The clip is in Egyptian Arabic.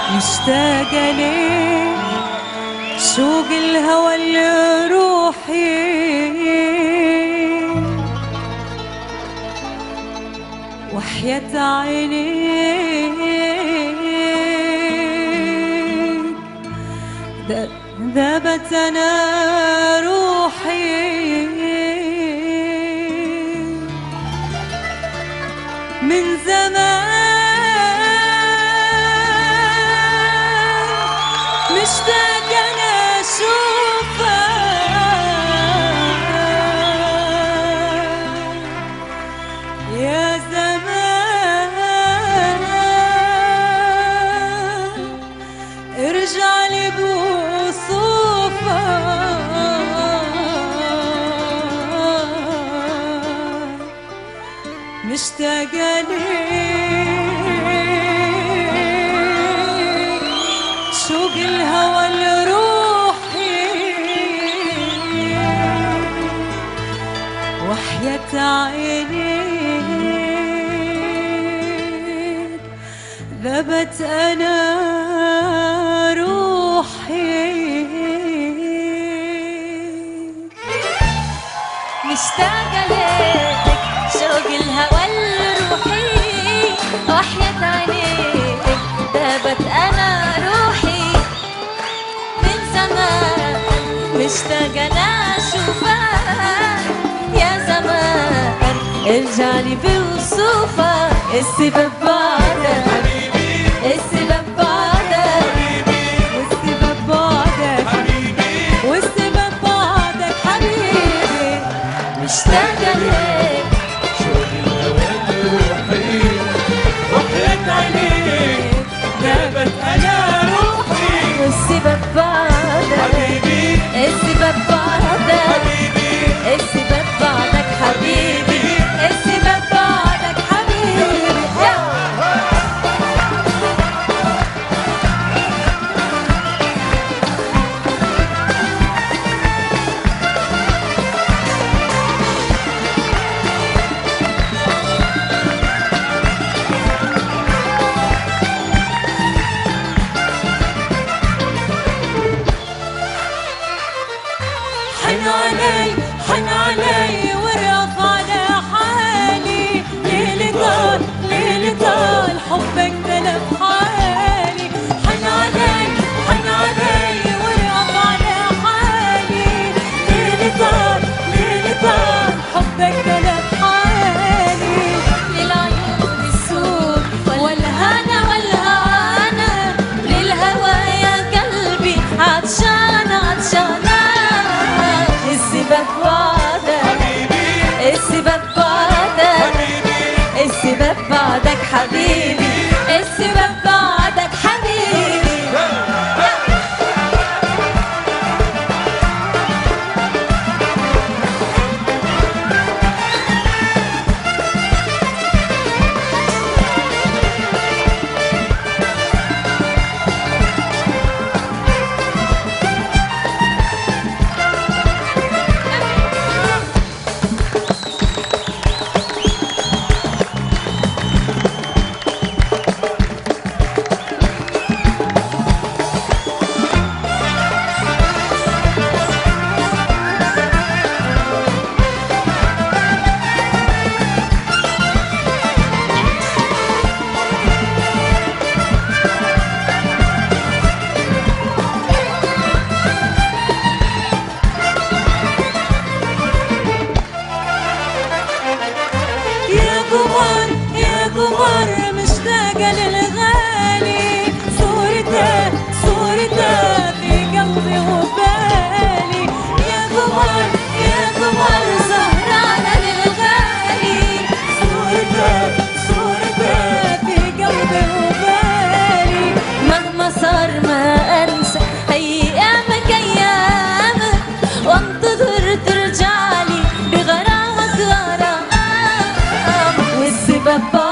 مشتاقة ليك شوق الهوى لروحي وحياة عينيك ذابت أنا روحي من زمان مشتاق أنا أشوفك يا زمان ارجع لي بوصوفك مشتاقة ليك شوق الهوى لروحي وحياة عينيك ذبت أنا روحي مشتاقة لك شوق الهوى الروحي وحياة عينيك ذابت أنا روحي من زمان مشتاقة أنا أشوفك يا زمان ارجع لي بوصوفك السبب بعدك السبب بعدك والسبب بعدك والسبب بعدك حبيبي مشتاقة لك وحياة عينيك ذابت أنا روحي والسبب بعدك السبب بعدك السبب بعدك حبيبي السبب بعدك حبيبي حن علي حن علي ورف على حالي ليلي طال ليلي طال حبك تلف حالي حن علي حن علي ورف على حالي ليلي طال ليلي طال حبك تلف حالي للعيون السود والهنا والهنا للهوى يا قلبي عطشانة عطشانة السبب بعدك السبب بعدك السبب بعدك حبيبي السبب بعدك حبيبي يا قمر يا قمر مشتاقة للغالي صورته صورته في قلبي وبالي يا قمر يا قمر سهرانة للغالي صورته صورته في قلبي وبالي مهما صار ما انسى ايامك ايامك وانتظر ترجعلي بغرامك غرام والسبب